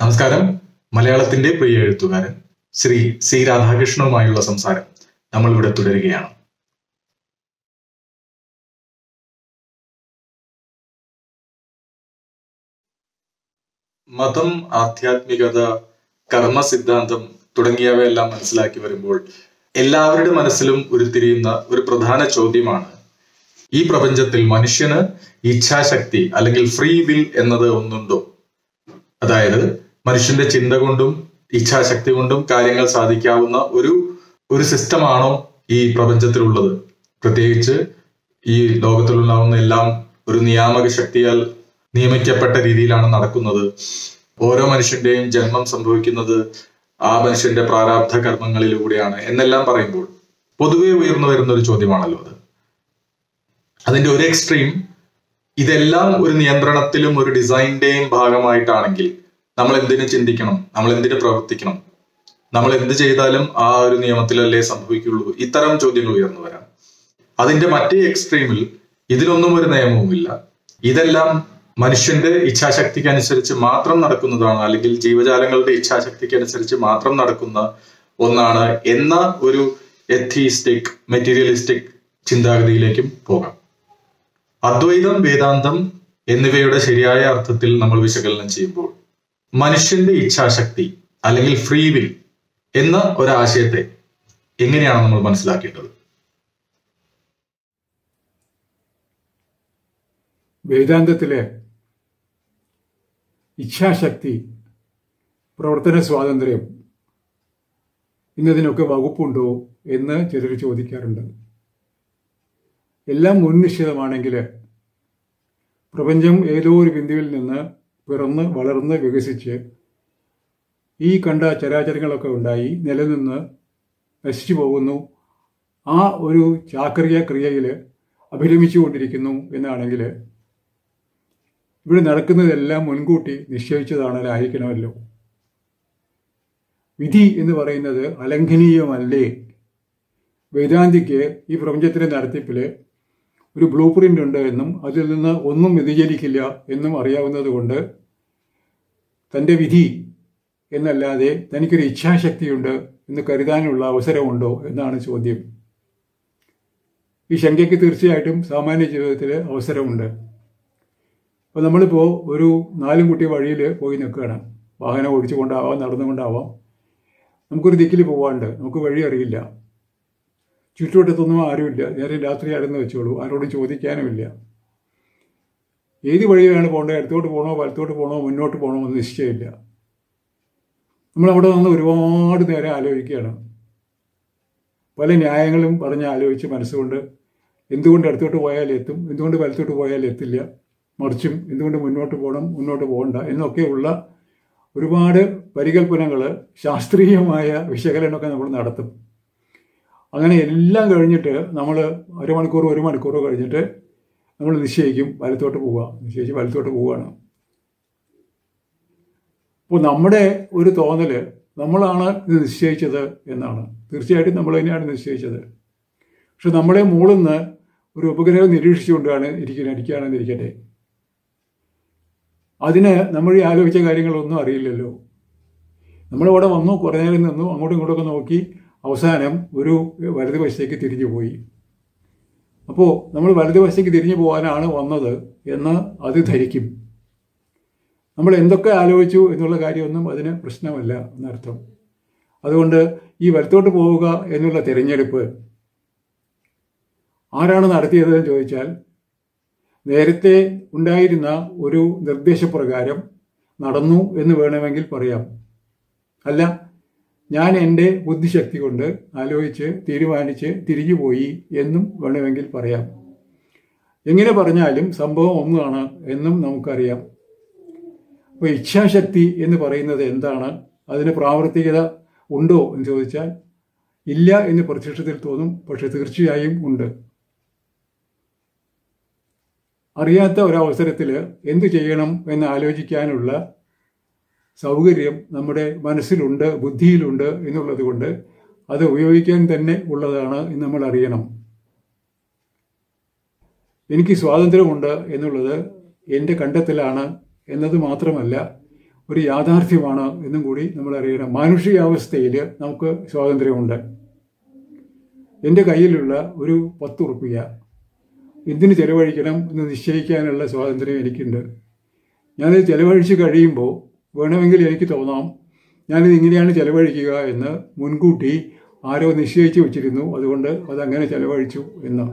നമസ്കാരം മലയാളത്തിന്റെ പ്രിയ എഴുത്തുകാരൻ ശ്രീ സി രാധാകൃഷ്ണനുമായുള്ള സംസാരം നമ്മൾ ഇവിടെ തുടരുകയാണ് മതം ആധ്യാത്മികത കർമ്മ സിദ്ധാന്തം തുടങ്ങിയവയെല്ലാം മനസ്സിലാക്കി വരുമ്പോൾ എല്ലാവരുടെ മനസ്സിലും ഉരുത്തിരിയുന്ന ഒരു പ്രധാന ചോദ്യമാണ് ഈ പ്രപഞ്ചത്തിൽ മനുഷ്യന് ഇച്ഛാശക്തി അല്ലെങ്കിൽ ഫ്രീ വിൽ എന്നത് ഒന്നുണ്ടോ അതായത് മനുഷ്യന്റെ ചിന്ത കൊണ്ടും ഇച്ഛാശക്തി കൊണ്ടും കാര്യങ്ങൾ സാധിക്കാവുന്ന ഒരു ഒരു സിസ്റ്റമാണോ ഈ പ്രപഞ്ചത്തിലുള്ളത് പ്രത്യേകിച്ച് ഈ ലോകത്തിലുണ്ടാവുന്ന എല്ലാം ഒരു നിയാമക ശക്തിയാൽ നിയമിക്കപ്പെട്ട രീതിയിലാണ് നടക്കുന്നത് ഓരോ മനുഷ്യന്റെയും ജന്മം സംഭവിക്കുന്നത് ആ മനുഷ്യന്റെ പ്രാരാബ്ധ കർമ്മങ്ങളിലൂടെയാണ് എന്നെല്ലാം പറയുമ്പോൾ പൊതുവെ ഉയർന്നു വരുന്ന ഒരു ചോദ്യമാണല്ലോ അത് അതിന്റെ ഒരു എക്സ്ട്രീം ഇതെല്ലാം ഒരു നിയന്ത്രണത്തിലും ഒരു ഡിസൈനിന്റെയും ഭാഗമായിട്ടാണെങ്കിൽ നമ്മൾ എന്തിനു ചിന്തിക്കണം നമ്മൾ എന്തിനു പ്രവർത്തിക്കണം നമ്മൾ എന്ത് ചെയ്താലും ആ ഒരു നിയമത്തിലല്ലേ സംഭവിക്കുള്ളൂ ഇത്തരം ചോദ്യങ്ങൾ ഉയർന്നു വരാം അതിന്റെ മറ്റേ എക്സ്ട്രീമിൽ ഇതിലൊന്നും ഒരു നിയമവുമില്ല ഇതെല്ലാം മനുഷ്യന്റെ ഇച്ഛാശക്തിക്ക് അനുസരിച്ച് മാത്രം നടക്കുന്നതാണ് അല്ലെങ്കിൽ ജീവജാലങ്ങളുടെ ഇച്ഛാശക്തിക്ക് അനുസരിച്ച് മാത്രം നടക്കുന്ന ഒന്നാണ് എന്ന ഒരു എത്തീസ്റ്റിക് മെറ്റീരിയലിസ്റ്റിക് ചിന്താഗതിയിലേക്കും പോകാം അദ്വൈതം വേദാന്തം എന്നിവയുടെ ശരിയായ അർത്ഥത്തിൽ നമ്മൾ വിശകലനം ചെയ്യുമ്പോൾ മനുഷ്യന്റെ ഇച്ഛാശക്തി അല്ലെങ്കിൽ ഫ്രീ വിൽ എന്ന ഒരാശയത്തെ എങ്ങനെയാണ് നമ്മൾ മനസ്സിലാക്കേണ്ടത് വേദാന്തത്തിലെ ഇച്ഛാശക്തി പ്രവർത്തന സ്വാതന്ത്ര്യം ഇന്നതിനൊക്കെ വകുപ്പുണ്ടോ എന്ന് ചിലർ ചോദിക്കാറുണ്ട് എല്ലാം മുൻനിശ്ചിതമാണെങ്കിൽ പ്രപഞ്ചം ഏതോ ഒരു ബിന്ദുവിൽ നിന്ന് പിറന്ന് വളർന്ന് വികസിച്ച് ഈ കണ്ട ചരാചരങ്ങളൊക്കെ ഉണ്ടായി നിലനിന്ന് നശിച്ചു പോകുന്നു ആ ഒരു ചാക്രിയ ക്രിയയിൽ അഭിരമിച്ചുകൊണ്ടിരിക്കുന്നു എന്നാണെങ്കിൽ ഇവിടെ നടക്കുന്നതെല്ലാം മുൻകൂട്ടി നിശ്ചയിച്ചതാണല്ലായിരിക്കണമല്ലോ വിധി എന്ന് പറയുന്നത് അലംഘനീയമല്ലേ വേദാന്തിക്ക് ഈ പ്രപഞ്ചത്തിന്റെ നടത്തിപ്പിൽ ഒരു ബ്ലൂ പ്രിന്റ് ഉണ്ട് എന്നും അതിൽ നിന്ന് ഒന്നും വ്യതിചലിക്കില്ല എന്നും അറിയാവുന്നത് കൊണ്ട് തൻ്റെ വിധി എന്നല്ലാതെ തനിക്കൊരു ഇച്ഛാശക്തിയുണ്ട് എന്ന് കരുതാനുള്ള അവസരമുണ്ടോ എന്നാണ് ചോദ്യം ഈ ശങ്കയ്ക്ക് തീർച്ചയായിട്ടും സാമാന്യ ജീവിതത്തിൽ അവസരമുണ്ട് അപ്പോൾ നമ്മളിപ്പോൾ ഒരു നാലും കുട്ടി വഴിയിൽ പോയി നിൽക്കുകയാണ് വാഹനം ഓടിച്ചുകൊണ്ടാവാം നടന്നുകൊണ്ടാവാം നമുക്കൊരു ദിക്കിൽ പോവാണ്ട് നമുക്ക് വഴി അറിയില്ല ചുറ്റുവട്ടത്തൊന്നും ആരുമില്ല നേരെ രാത്രി ആരെന്ന് വെച്ചോളൂ ആരോടും ചോദിക്കാനുമില്ല ഏത് വഴിയാണ് പോകേണ്ടത് ഇടത്തോട്ട് പോകണോ വലത്തോട്ട് പോകണോ മുന്നോട്ട് പോകണോ എന്ന് നിശ്ചയമില്ല നമ്മൾ അവിടെ നിന്ന് ഒരുപാട് നേരം ആലോചിക്കുകയാണ് പല ന്യായങ്ങളും പറഞ്ഞ് ആലോചിച്ച് മനസ്സുകൊണ്ട് എന്തുകൊണ്ട് ഇടത്തോട്ട് പോയാൽ എത്തും എന്തുകൊണ്ട് വലത്തോട്ട് പോയാൽ എത്തില്ല മറിച്ചും എന്തുകൊണ്ട് മുന്നോട്ട് പോകണം മുന്നോട്ട് പോകണ്ട എന്നൊക്കെയുള്ള ഒരുപാട് പരികല്പനകൾ ശാസ്ത്രീയമായ വിശകലനമൊക്കെ നമ്മൾ നടത്തും അങ്ങനെ എല്ലാം കഴിഞ്ഞിട്ട് നമ്മൾ അരമണിക്കൂർ ഒരു മണിക്കൂറോ കഴിഞ്ഞിട്ട് നമ്മൾ നിശ്ചയിക്കും വലത്തോട്ട് പോവുക നിശ്ചയിച്ച് വലത്തോട്ട് പോവുകയാണ് അപ്പോൾ നമ്മുടെ ഒരു തോന്നൽ നമ്മളാണ് ഇത് നിശ്ചയിച്ചത് എന്നാണ് തീർച്ചയായിട്ടും നമ്മൾ തന്നെയാണ് നിശ്ചയിച്ചത് പക്ഷെ നമ്മളെ മൂളുന്ന് ഒരു ഉപഗ്രഹം നിരീക്ഷിച്ചുകൊണ്ടാണ് ഇരിക്കുന്നത് ഇരിക്കുകയാണെന്ന് ഇരിക്കട്ടെ അതിന് നമ്മൾ ഈ ആലോചിച്ച കാര്യങ്ങളൊന്നും അറിയില്ലല്ലോ നമ്മളിവിടെ വന്നു കുറേ നേരം നിന്നു അങ്ങോട്ടും ഇങ്ങോട്ടൊക്കെ നോക്കി അവസാനം ഒരു വലതുവശത്തേക്ക് തിരിഞ്ഞു പോയി അപ്പോൾ നമ്മൾ വലതുവശത്തേക്ക് തിരിഞ്ഞു പോകാനാണ് വന്നത് എന്ന് അത് ധരിക്കും നമ്മൾ എന്തൊക്കെ ആലോചിച്ചു എന്നുള്ള കാര്യമൊന്നും അതിന് പ്രശ്നമല്ല എന്നർത്ഥം അതുകൊണ്ട് ഈ വലത്തോട്ട് പോവുക എന്നുള്ള തിരഞ്ഞെടുപ്പ് ആരാണ് നടത്തിയതെന്ന് ചോദിച്ചാൽ നേരത്തെ ഉണ്ടായിരുന്ന ഒരു നിർദ്ദേശപ്രകാരം നടന്നു എന്ന് വേണമെങ്കിൽ പറയാം അല്ല ഞാൻ എൻ്റെ ബുദ്ധിശക്തി കൊണ്ട് ആലോചിച്ച് തീരുമാനിച്ച് തിരിഞ്ഞുപോയി എന്നും വേണമെങ്കിൽ പറയാം എങ്ങനെ പറഞ്ഞാലും സംഭവം ഒന്നാണ് എന്നും നമുക്കറിയാം അപ്പോൾ ഇച്ഛാശക്തി എന്ന് പറയുന്നത് എന്താണ് അതിന് പ്രാവർത്തികത ഉണ്ടോ എന്ന് ചോദിച്ചാൽ ഇല്ല എന്ന് പ്രത്യക്ഷത്തിൽ തോന്നും പക്ഷെ തീർച്ചയായും ഉണ്ട് അറിയാത്ത ഒരവസരത്തിൽ എന്തു ചെയ്യണം എന്ന് ആലോചിക്കാനുള്ള സൗകര്യം നമ്മുടെ മനസ്സിലുണ്ട് ബുദ്ധിയിലുണ്ട് എന്നുള്ളത് കൊണ്ട് അത് ഉപയോഗിക്കാൻ തന്നെ ഉള്ളതാണ് എന്ന് നമ്മൾ അറിയണം എനിക്ക് സ്വാതന്ത്ര്യമുണ്ട് എന്നുള്ളത് എൻ്റെ കണ്ടെത്തലാണ് എന്നത് മാത്രമല്ല ഒരു യാഥാർത്ഥ്യമാണ് എന്നും കൂടി നമ്മൾ അറിയണം മാനുഷികാവസ്ഥയിൽ നമുക്ക് സ്വാതന്ത്ര്യമുണ്ട് എൻ്റെ കയ്യിലുള്ള ഒരു പത്ത് ഉറുപ്പിക എന്തിന് ചെലവഴിക്കണം എന്ന് നിശ്ചയിക്കാനുള്ള സ്വാതന്ത്ര്യം എനിക്കുണ്ട് ഞാനത് ചെലവഴിച്ച് കഴിയുമ്പോൾ വേണമെങ്കിൽ എനിക്ക് തോന്നാം ഞാനിത് ഇങ്ങനെയാണ് ചെലവഴിക്കുക എന്ന് മുൻകൂട്ടി ആരോ നിശ്ചയിച്ചു വെച്ചിരുന്നു അതുകൊണ്ട് അതങ്ങനെ ചെലവഴിച്ചു എന്ന്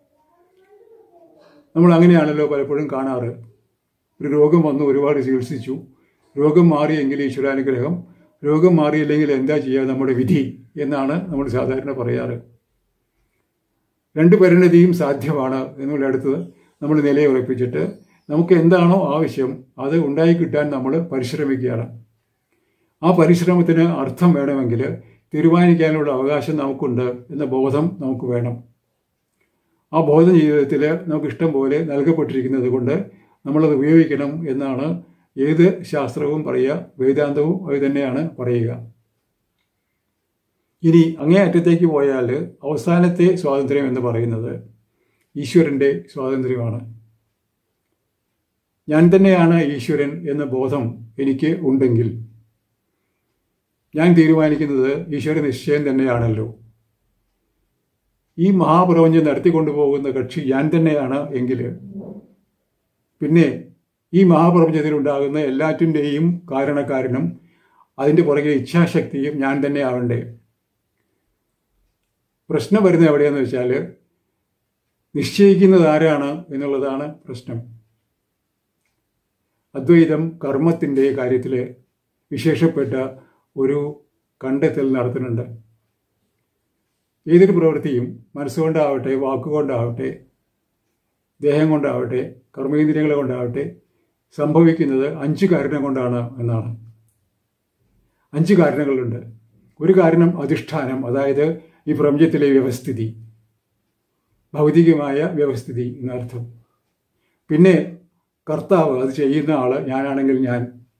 നമ്മൾ അങ്ങനെയാണല്ലോ പലപ്പോഴും കാണാറ് ഒരു രോഗം വന്നു ഒരുപാട് ചികിത്സിച്ചു രോഗം മാറിയെങ്കിൽ ഈശ്വരാനുഗ്രഹം രോഗം മാറിയില്ലെങ്കിൽ എന്താ ചെയ്യുക നമ്മുടെ വിധി എന്നാണ് നമ്മൾ സാധാരണ പറയാറ് രണ്ട് പരിണതിയും സാധ്യമാണ് എന്നുള്ളിടത്ത് നമ്മൾ നിലയുറപ്പിച്ചിട്ട് നമുക്ക് എന്താണോ ആവശ്യം അത് ഉണ്ടായി കിട്ടാൻ നമ്മൾ പരിശ്രമിക്കുകയാണ് ആ പരിശ്രമത്തിന് അർത്ഥം വേണമെങ്കിൽ തീരുമാനിക്കാനുള്ള അവകാശം നമുക്കുണ്ട് എന്ന ബോധം നമുക്ക് വേണം ആ ബോധം ജീവിതത്തിൽ നമുക്ക് ഇഷ്ടം പോലെ നൽകപ്പെട്ടിരിക്കുന്നത് കൊണ്ട് നമ്മളത് ഉപയോഗിക്കണം എന്നാണ് ഏത് ശാസ്ത്രവും പറയുക വേദാന്തവും അത് തന്നെയാണ് പറയുക ഇനി അങ്ങേ അറ്റത്തേക്ക് പോയാൽ അവസാനത്തെ സ്വാതന്ത്ര്യം എന്ന് പറയുന്നത് ഈശ്വരൻ്റെ സ്വാതന്ത്ര്യമാണ് ഞാൻ തന്നെയാണ് ഈശ്വരൻ എന്ന ബോധം എനിക്ക് ഉണ്ടെങ്കിൽ ഞാൻ തീരുമാനിക്കുന്നത് ഈശ്വര നിശ്ചയം തന്നെയാണല്ലോ ഈ മഹാപ്രപഞ്ചം നടത്തിക്കൊണ്ടുപോകുന്ന കക്ഷി ഞാൻ തന്നെയാണ് എങ്കിൽ പിന്നെ ഈ മഹാപ്രപഞ്ചത്തിലുണ്ടാകുന്ന എല്ലാറ്റിൻ്റെയും കാരണക്കാരനും അതിൻ്റെ പുറകെ ഇച്ഛാശക്തിയും ഞാൻ തന്നെ ആവണ്ടേ പ്രശ്നം വരുന്നത് എവിടെയാന്ന് വെച്ചാൽ നിശ്ചയിക്കുന്നത് ആരാണ് എന്നുള്ളതാണ് പ്രശ്നം അദ്വൈതം കർമ്മത്തിൻ്റെ കാര്യത്തിൽ വിശേഷപ്പെട്ട ഒരു കണ്ടെത്തൽ നടത്തുന്നുണ്ട് ഏതൊരു പ്രവൃത്തിയും മനസ്സുകൊണ്ടാവട്ടെ വാക്കുകൊണ്ടാവട്ടെ ദേഹം കൊണ്ടാവട്ടെ കർമ്മേന്ദ്രിയങ്ങൾ കൊണ്ടാവട്ടെ സംഭവിക്കുന്നത് അഞ്ച് കാരണം കൊണ്ടാണ് എന്നാണ് അഞ്ച് കാരണങ്ങളുണ്ട് ഒരു കാരണം അധിഷ്ഠാനം അതായത് ഈ പ്രപഞ്ചത്തിലെ വ്യവസ്ഥിതി ഭൗതികമായ വ്യവസ്ഥിതി എന്നർത്ഥം പിന്നെ കർത്താവ് അത് ചെയ്യുന്ന ആള് ഞാനാണെങ്കിൽ ഞാൻ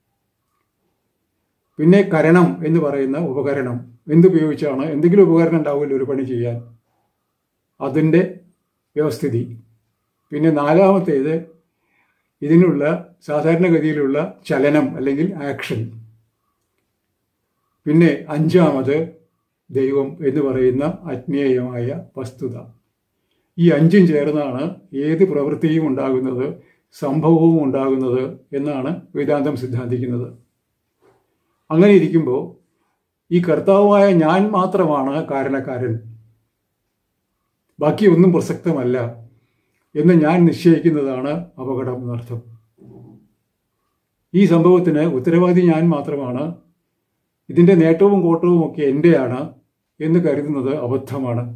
പിന്നെ കരണം എന്ന് പറയുന്ന ഉപകരണം എന്തുപയോഗിച്ചാണ് എന്തെങ്കിലും ഉപകരണം ഉണ്ടാവില്ല ഒരു പണി ചെയ്യാൻ അതിൻ്റെ വ്യവസ്ഥിതി പിന്നെ നാലാമത്തേത് ഇതിനുള്ള സാധാരണഗതിയിലുള്ള ചലനം അല്ലെങ്കിൽ ആക്ഷൻ പിന്നെ അഞ്ചാമത് ദൈവം എന്ന് പറയുന്ന അജ്ഞേയമായ വസ്തുത ഈ അഞ്ചും ചേർന്നാണ് ഏത് പ്രവൃത്തിയും ഉണ്ടാകുന്നത് സംഭവവും ഉണ്ടാകുന്നത് എന്നാണ് വേദാന്തം സിദ്ധാന്തിക്കുന്നത് അങ്ങനെ ഇരിക്കുമ്പോൾ ഈ കർത്താവായ ഞാൻ മാത്രമാണ് കാരണക്കാരൻ ബാക്കി ഒന്നും പ്രസക്തമല്ല എന്ന് ഞാൻ നിശ്ചയിക്കുന്നതാണ് അപകടം എന്നർത്ഥം ഈ സംഭവത്തിന് ഉത്തരവാദി ഞാൻ മാത്രമാണ് ഇതിൻ്റെ നേട്ടവും കോട്ടവും ഒക്കെ എൻ്റെയാണ് എന്ന് കരുതുന്നത് അബദ്ധമാണ്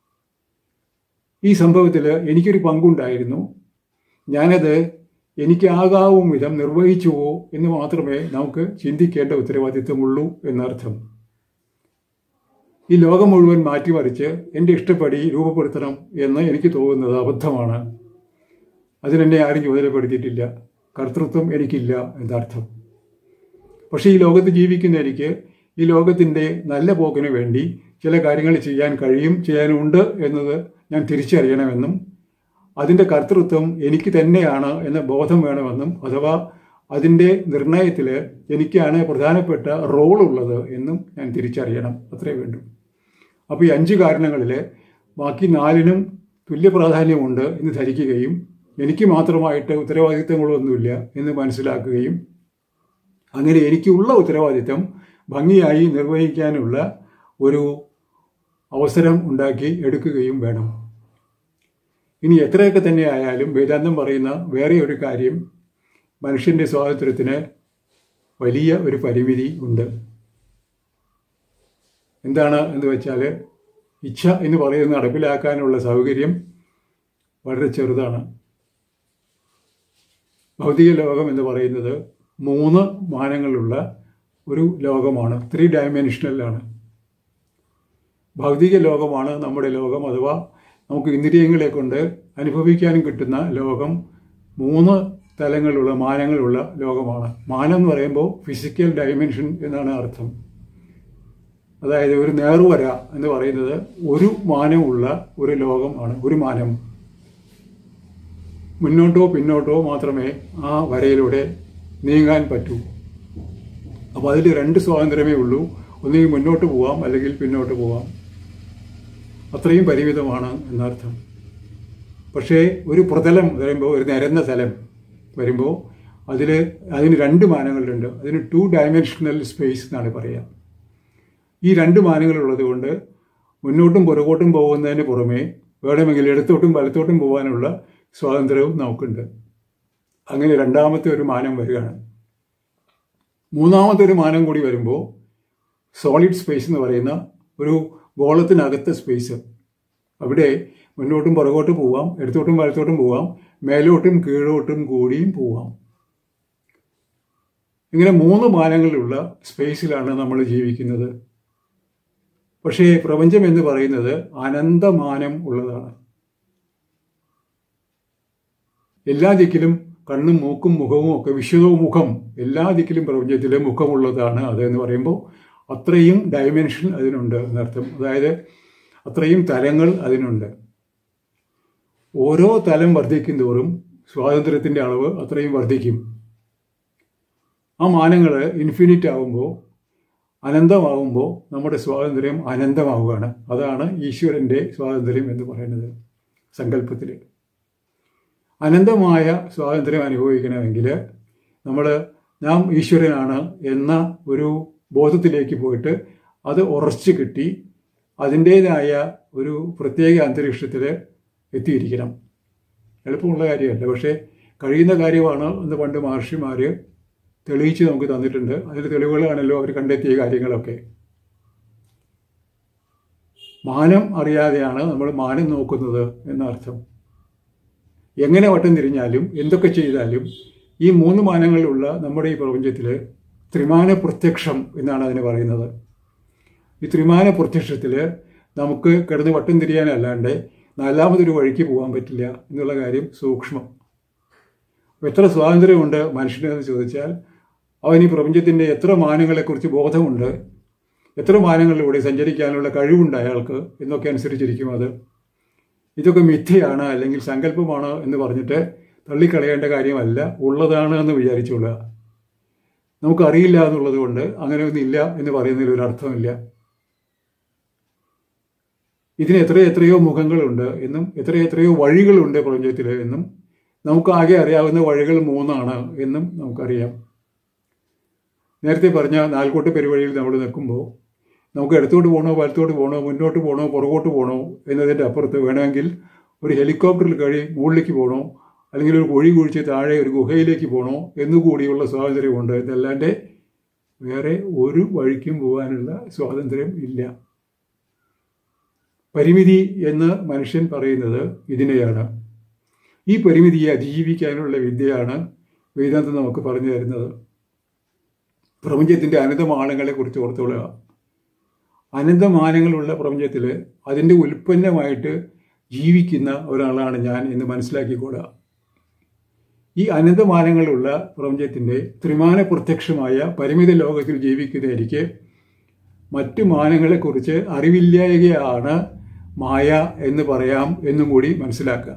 ഈ സംഭവത്തിൽ എനിക്കൊരു പങ്കുണ്ടായിരുന്നു ഞാനത് എനിക്കാകാവും വിധം നിർവഹിച്ചുവോ എന്ന് മാത്രമേ നമുക്ക് ചിന്തിക്കേണ്ട ഉത്തരവാദിത്വമുള്ളൂ എന്നർത്ഥം ഈ ലോകം മുഴുവൻ മാറ്റിമറിച്ച് എൻ്റെ ഇഷ്ടപ്പടി രൂപപ്പെടുത്തണം എന്ന് എനിക്ക് തോന്നുന്നത് അബദ്ധമാണ് അതിനെന്നെ ആരും ചുമതലപ്പെടുത്തിയിട്ടില്ല കർത്തൃത്വം എനിക്കില്ല എന്നർത്ഥം പക്ഷേ ഈ ലോകത്ത് ജീവിക്കുന്ന എനിക്ക് ഈ ലോകത്തിൻ്റെ നല്ല പോക്കിന് വേണ്ടി ചില കാര്യങ്ങൾ ചെയ്യാൻ കഴിയും ചെയ്യാനുണ്ട് എന്നത് ഞാൻ തിരിച്ചറിയണമെന്നും അതിൻ്റെ കർത്തൃത്വം എനിക്ക് തന്നെയാണ് എന്ന ബോധം വേണമെന്നും അഥവാ അതിൻ്റെ നിർണയത്തിൽ എനിക്കാണ് പ്രധാനപ്പെട്ട റോൾ ഉള്ളത് എന്നും ഞാൻ തിരിച്ചറിയണം അത്രേ വേണ്ടു അപ്പോൾ ഈ അഞ്ച് കാരണങ്ങളിൽ ബാക്കി നാലിനും തുല്യ പ്രാധാന്യമുണ്ട് എന്ന് ധരിക്കുകയും എനിക്ക് മാത്രമായിട്ട് ഉത്തരവാദിത്തങ്ങളൊന്നുമില്ല എന്ന് മനസ്സിലാക്കുകയും അങ്ങനെ എനിക്കുള്ള ഉത്തരവാദിത്തം ഭംഗിയായി നിർവഹിക്കാനുള്ള ഒരു അവസരം ഉണ്ടാക്കി എടുക്കുകയും വേണം ഇനി എത്രയൊക്കെ തന്നെ ആയാലും വേദാന്തം പറയുന്ന വേറെ ഒരു കാര്യം മനുഷ്യൻ്റെ സ്വാതന്ത്ര്യത്തിന് വലിയ ഒരു പരിമിതി ഉണ്ട് എന്താണ് എന്ന് വെച്ചാൽ ഇച്ഛ എന്ന് പറയുന്നത് നടപ്പിലാക്കാനുള്ള സൗകര്യം വളരെ ചെറുതാണ് ഭൗതിക ലോകം എന്ന് പറയുന്നത് മൂന്ന് മാനങ്ങളുള്ള ഒരു ലോകമാണ് ത്രീ ഡയമെൻഷനലാണ് ഭൗതിക ലോകമാണ് നമ്മുടെ ലോകം അഥവാ നമുക്ക് ഇന്ദ്രിയങ്ങളെ കൊണ്ട് അനുഭവിക്കാനും കിട്ടുന്ന ലോകം മൂന്ന് തലങ്ങളുള്ള മാനങ്ങളുള്ള ലോകമാണ് മാനം എന്ന് പറയുമ്പോൾ ഫിസിക്കൽ ഡയമെൻഷൻ എന്നാണ് അർത്ഥം അതായത് ഒരു നേർവര എന്ന് പറയുന്നത് ഒരു മാനമുള്ള ഒരു ലോകമാണ് ഒരു മാനം മുന്നോട്ടോ പിന്നോട്ടോ മാത്രമേ ആ വരയിലൂടെ നീങ്ങാൻ പറ്റൂ അപ്പോൾ അതിൽ രണ്ട് സ്വാതന്ത്ര്യമേ ഉള്ളൂ ഒന്നുകിൽ മുന്നോട്ട് പോവാം അല്ലെങ്കിൽ പിന്നോട്ട് പോവാം അത്രയും പരിമിതമാണ് എന്നർത്ഥം പക്ഷേ ഒരു പ്രതലം വരുമ്പോൾ ഒരു നിരന്ന തലം വരുമ്പോൾ അതിൽ അതിന് രണ്ട് മാനങ്ങളുണ്ട് അതിന് ടു ഡയമെൻഷണൽ സ്പേസ് എന്നാണ് പറയുക ഈ രണ്ട് മാനങ്ങളുള്ളത് കൊണ്ട് മുന്നോട്ടും പുറകോട്ടും പോകുന്നതിന് പുറമെ വേണമെങ്കിൽ ഇടത്തോട്ടും വലത്തോട്ടും പോകാനുള്ള സ്വാതന്ത്ര്യവും നമുക്കുണ്ട് അങ്ങനെ രണ്ടാമത്തെ ഒരു മാനം വരികയാണ് മൂന്നാമത്തെ ഒരു മാനം കൂടി വരുമ്പോൾ സോളിഡ് സ്പേസ് എന്ന് പറയുന്ന ഒരു ഗോളത്തിനകത്തെ സ്പേസ് അവിടെ മുന്നോട്ടും പുറകോട്ടും പോവാം ഇടത്തോട്ടും വലത്തോട്ടും പോവാം മേലോട്ടും കീഴോട്ടും കൂടിയും പോവാം ഇങ്ങനെ മൂന്ന് മാനങ്ങളിലുള്ള സ്പേസിലാണ് നമ്മൾ ജീവിക്കുന്നത് പക്ഷേ പ്രപഞ്ചം എന്ന് പറയുന്നത് അനന്തമാനം ഉള്ളതാണ് എല്ലാ ദിക്കിലും കണ്ണും മൂക്കും മുഖവും ഒക്കെ വിശുദ്ധവും മുഖം എല്ലാ ദിക്കിലും പ്രപഞ്ചത്തിലെ മുഖമുള്ളതാണ് അതെന്ന് പറയുമ്പോൾ അത്രയും ഡയമെൻഷൻ അതിനുണ്ട് എന്നർത്ഥം അതായത് അത്രയും തലങ്ങൾ അതിനുണ്ട് ഓരോ തലം വർദ്ധിക്കും തോറും സ്വാതന്ത്ര്യത്തിൻ്റെ അളവ് അത്രയും വർദ്ധിക്കും ആ മാനങ്ങൾ ഇൻഫിനിറ്റ് ആകുമ്പോൾ അനന്തമാകുമ്പോൾ നമ്മുടെ സ്വാതന്ത്ര്യം അനന്തമാവുകയാണ് അതാണ് ഈശ്വരൻ്റെ സ്വാതന്ത്ര്യം എന്ന് പറയുന്നത് സങ്കല്പത്തിൽ അനന്തമായ സ്വാതന്ത്ര്യം അനുഭവിക്കണമെങ്കിൽ നമ്മൾ നാം ഈശ്വരനാണ് എന്ന ഒരു ബോധത്തിലേക്ക് പോയിട്ട് അത് ഉറച്ചു കിട്ടി അതിൻ്റേതായ ഒരു പ്രത്യേക അന്തരീക്ഷത്തിൽ എത്തിയിരിക്കണം എളുപ്പമുള്ള കാര്യമല്ല പക്ഷേ കഴിയുന്ന കാര്യമാണ് എന്ന് പണ്ട് മഹർഷിമാർ തെളിയിച്ച് നമുക്ക് തന്നിട്ടുണ്ട് അതിൻ്റെ തെളിവുകളാണല്ലോ അവർ കണ്ടെത്തിയ കാര്യങ്ങളൊക്കെ മാനം അറിയാതെയാണ് നമ്മൾ മാനം നോക്കുന്നത് എന്നർത്ഥം എങ്ങനെ വട്ടം തിരിഞ്ഞാലും എന്തൊക്കെ ചെയ്താലും ഈ മൂന്ന് മാനങ്ങളിലുള്ള നമ്മുടെ ഈ പ്രപഞ്ചത്തിൽ ത്രിമാന പ്രത്യക്ഷം എന്നാണ് അതിന് പറയുന്നത് ഈ ത്രിമാന പ്രത്യക്ഷത്തിൽ നമുക്ക് കിടന്ന് വട്ടം തിരിയാനല്ലാണ്ട് നാലാമതൊരു വഴിക്ക് പോകാൻ പറ്റില്ല എന്നുള്ള കാര്യം സൂക്ഷ്മം എത്ര സ്വാതന്ത്ര്യമുണ്ട് മനുഷ്യനെന്ന് ചോദിച്ചാൽ അവൻ ഈ പ്രപഞ്ചത്തിൻ്റെ എത്ര മാനങ്ങളെക്കുറിച്ച് ബോധമുണ്ട് എത്ര മാനങ്ങളിലൂടെ സഞ്ചരിക്കാനുള്ള കഴിവുണ്ട് അയാൾക്ക് എന്നൊക്കെ അനുസരിച്ചിരിക്കും അത് ഇതൊക്കെ മിഥ്യയാണ് അല്ലെങ്കിൽ സങ്കല്പമാണ് എന്ന് പറഞ്ഞിട്ട് തള്ളിക്കളയേണ്ട കാര്യമല്ല ഉള്ളതാണ് എന്ന് വിചാരിച്ചുകൊള്ളുക നമുക്കറിയില്ല എന്നുള്ളത് കൊണ്ട് അങ്ങനെ ഒന്നില്ല എന്ന് പറയുന്നതിൽ ഒരു അർത്ഥമില്ല ഇതിന് എത്രയോ എത്രയോ മുഖങ്ങളുണ്ട് എന്നും എത്രയോ എത്രയോ വഴികളുണ്ട് പ്രപഞ്ചത്തിൽ എന്നും നമുക്ക് ആകെ അറിയാവുന്ന വഴികൾ മൂന്നാണ് എന്നും നമുക്കറിയാം നേരത്തെ പറഞ്ഞ നാൽക്കോട്ട് പെരുവഴിയിൽ നമ്മൾ നിൽക്കുമ്പോൾ നമുക്ക് ഇടത്തോട്ട് പോകണോ വലത്തോട്ട് പോകണോ മുന്നോട്ട് പോകണോ പുറകോട്ട് പോകണോ എന്നതിൻ്റെ അപ്പുറത്ത് വേണമെങ്കിൽ ഒരു ഹെലികോപ്റ്ററിൽ കഴി മുകളിലേക്ക് പോകണോ അല്ലെങ്കിൽ ഒരു കുഴി കുഴിച്ച് താഴെ ഒരു ഗുഹയിലേക്ക് പോകണോ എന്നുകൂടിയുള്ള സ്വാതന്ത്ര്യമുണ്ട് എന്നല്ലാണ്ട് വേറെ ഒരു വഴിക്കും പോകാനുള്ള സ്വാതന്ത്ര്യം ഇല്ല പരിമിതി എന്ന് മനുഷ്യൻ പറയുന്നത് ഇതിനെയാണ് ഈ പരിമിതിയെ അതിജീവിക്കാനുള്ള വിദ്യയാണ് വേദാന്തം നമുക്ക് പറഞ്ഞു തരുന്നത് പ്രപഞ്ചത്തിൻ്റെ അനന്തമാനങ്ങളെ കുറിച്ച് ഓർത്തുകൊള്ളുക അനന്തമാനങ്ങളുള്ള പ്രപഞ്ചത്തിൽ അതിൻ്റെ ഉൽപ്പന്നമായിട്ട് ജീവിക്കുന്ന ഒരാളാണ് ഞാൻ എന്ന് മനസ്സിലാക്കിക്കൊള്ളുക ഈ അനന്തമാനങ്ങളുള്ള പ്രപഞ്ചത്തിൻ്റെ ത്രിമാന പ്രത്യക്ഷമായ പരിമിത ലോകത്തിൽ ജീവിക്കുന്ന എനിക്ക് മറ്റു മാനങ്ങളെക്കുറിച്ച് അറിവില്ലായകയാണ് മായ എന്ന് പറയാം എന്നും കൂടി മനസ്സിലാക്കുക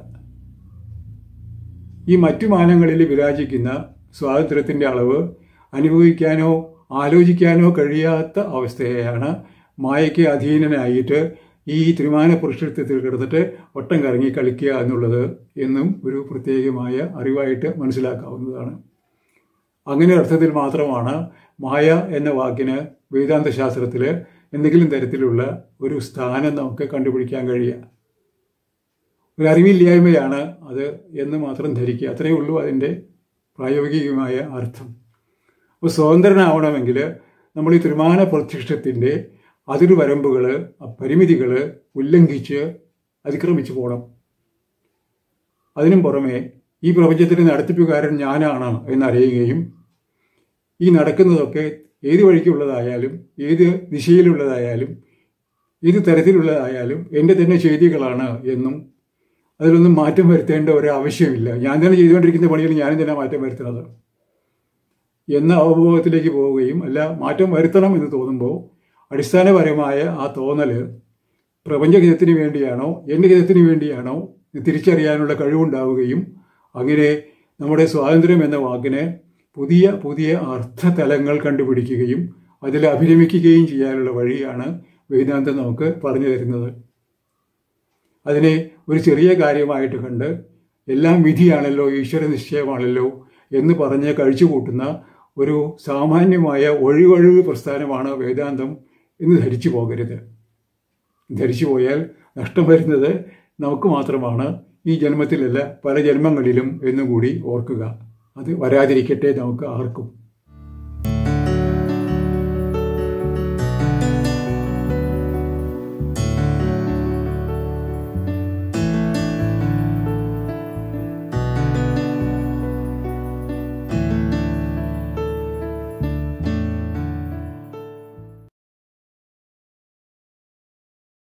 ഈ മറ്റു മാനങ്ങളിൽ വിരാജിക്കുന്ന സ്വാതന്ത്ര്യത്തിൻ്റെ അളവ് അനുഭവിക്കാനോ ആലോചിക്കാനോ കഴിയാത്ത അവസ്ഥയെയാണ് മായയ്ക്ക് അധീനനായിട്ട് ഈ ത്രിമാന പുരുഷത്വത്തിൽ കിടന്നിട്ട് വട്ടം കറങ്ങി കളിക്കുക എന്നുള്ളത് എന്നും ഒരു പ്രത്യേകമായ അറിവായിട്ട് മനസ്സിലാക്കാവുന്നതാണ് അങ്ങനെ അർത്ഥത്തിൽ മാത്രമാണ് മായ എന്ന വാക്കിന് വേദാന്ത ശാസ്ത്രത്തിൽ എന്തെങ്കിലും തരത്തിലുള്ള ഒരു സ്ഥാനം നമുക്ക് കണ്ടുപിടിക്കാൻ കഴിയുക ഒരു അറിവില്ലായ്മയാണ് അത് എന്ന് മാത്രം ധരിക്കുക അത്രയേ ഉള്ളൂ അതിൻ്റെ പ്രായോഗികമായ അർത്ഥം അപ്പോൾ സ്വതന്ത്രനാവണമെങ്കിൽ നമ്മൾ ഈ ത്രിമാന പ്രത്യക്ഷത്തിൻ്റെ അതിർവരമ്പുകൾ പരിമിതികൾ ഉല്ലംഘിച്ച് അതിക്രമിച്ചു പോകണം അതിനും പുറമെ ഈ പ്രപഞ്ചത്തിൻ്റെ നടത്തിപ്പുകാരൻ ഞാനാണ് എന്നറിയുകയും ഈ നടക്കുന്നതൊക്കെ ഏത് വഴിക്കുള്ളതായാലും ഏത് ദിശയിലുള്ളതായാലും ഏത് തരത്തിലുള്ളതായാലും എൻ്റെ തന്നെ ചെയ്തികളാണ് എന്നും അതിലൊന്നും മാറ്റം വരുത്തേണ്ട ഒരു ആവശ്യമില്ല ഞാൻ തന്നെ ചെയ്തുകൊണ്ടിരിക്കുന്ന പണിയിൽ ഞാനും തന്നെ മാറ്റം വരുത്തുന്നത് എന്ന അവബോധത്തിലേക്ക് പോവുകയും അല്ല മാറ്റം വരുത്തണം എന്ന് തോന്നുമ്പോൾ അടിസ്ഥാനപരമായ ആ തോന്നൽ പ്രപഞ്ചഹിതത്തിന് വേണ്ടിയാണോ എൻ്റെ ഹിതത്തിന് വേണ്ടിയാണോ തിരിച്ചറിയാനുള്ള കഴിവുണ്ടാവുകയും അങ്ങനെ നമ്മുടെ സ്വാതന്ത്ര്യം എന്ന വാക്കിന് പുതിയ പുതിയ അർത്ഥതലങ്ങൾ കണ്ടുപിടിക്കുകയും അതിൽ അഭിരമിക്കുകയും ചെയ്യാനുള്ള വഴിയാണ് വേദാന്തം നമുക്ക് പറഞ്ഞു തരുന്നത് അതിനെ ഒരു ചെറിയ കാര്യമായിട്ട് കണ്ട് എല്ലാം വിധിയാണല്ലോ ഈശ്വര നിശ്ചയമാണല്ലോ എന്ന് പറഞ്ഞ് കഴിച്ചുകൂട്ടുന്ന ഒരു സാമാന്യമായ ഒഴിവഴിവ് പ്രസ്ഥാനമാണ് വേദാന്തം എന്ന് ധരിച്ചു പോകരുത് ധരിച്ചു പോയാൽ നഷ്ടം വരുന്നത് നമുക്ക് മാത്രമാണ് ഈ ജന്മത്തിലല്ല പല ജന്മങ്ങളിലും എന്നുകൂടി ഓർക്കുക അത് വരാതിരിക്കട്ടെ നമുക്ക് ആർക്കും